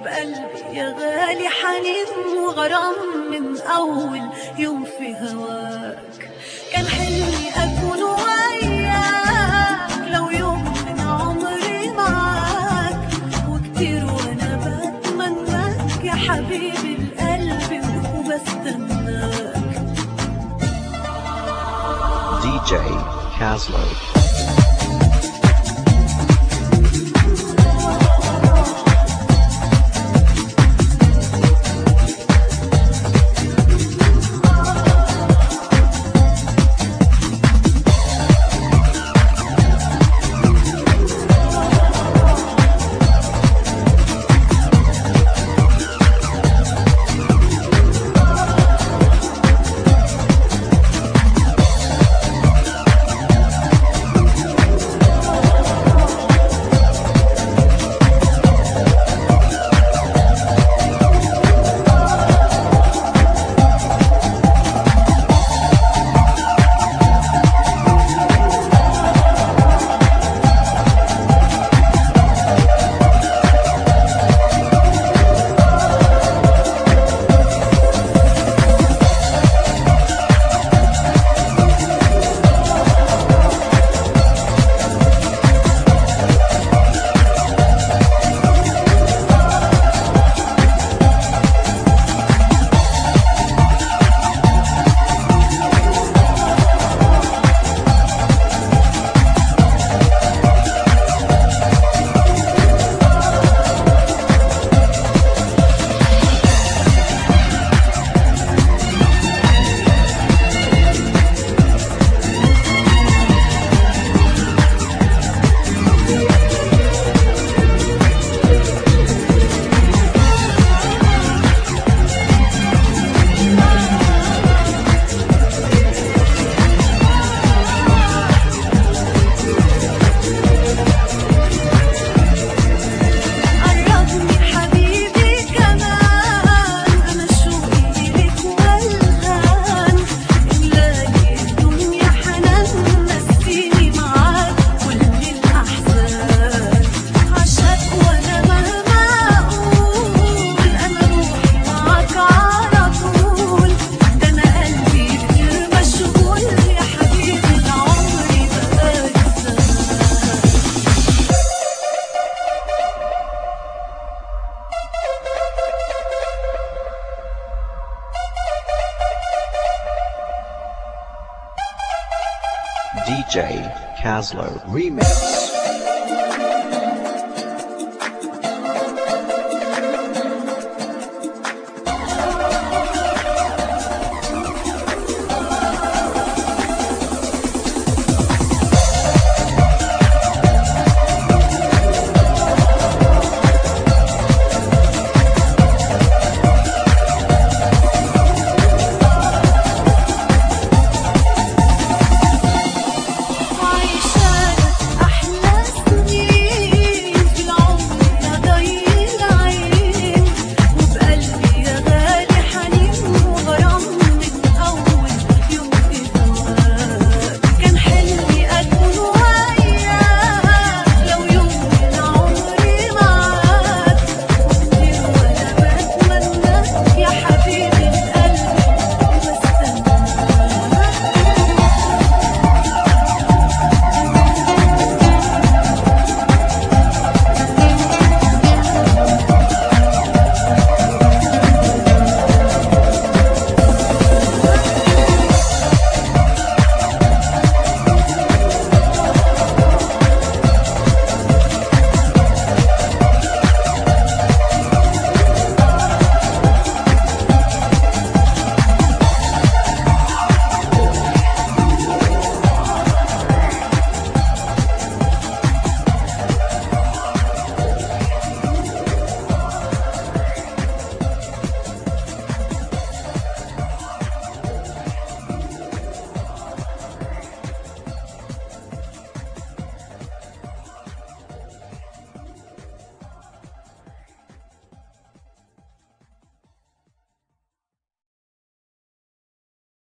بقلبي يا غالي حنين وغرام من أول يوم في هواك كان حلمي أكون وياك لو يوم من عمري معاك وكتير وأنا بتمناك يا حبيبي القلب وبستناك DJ Caslow. قربني حبيبي كمان أنا شوقي إلك والغان إملالي الدنيا حنان نسيني معاك كل الأحزان عشاك وأنا مهما أقول أنا روحي معاك على طول ده أنا قلبي كتير مشغول يا حبيبي العمر بقالي زمان DJ Caslow Remix.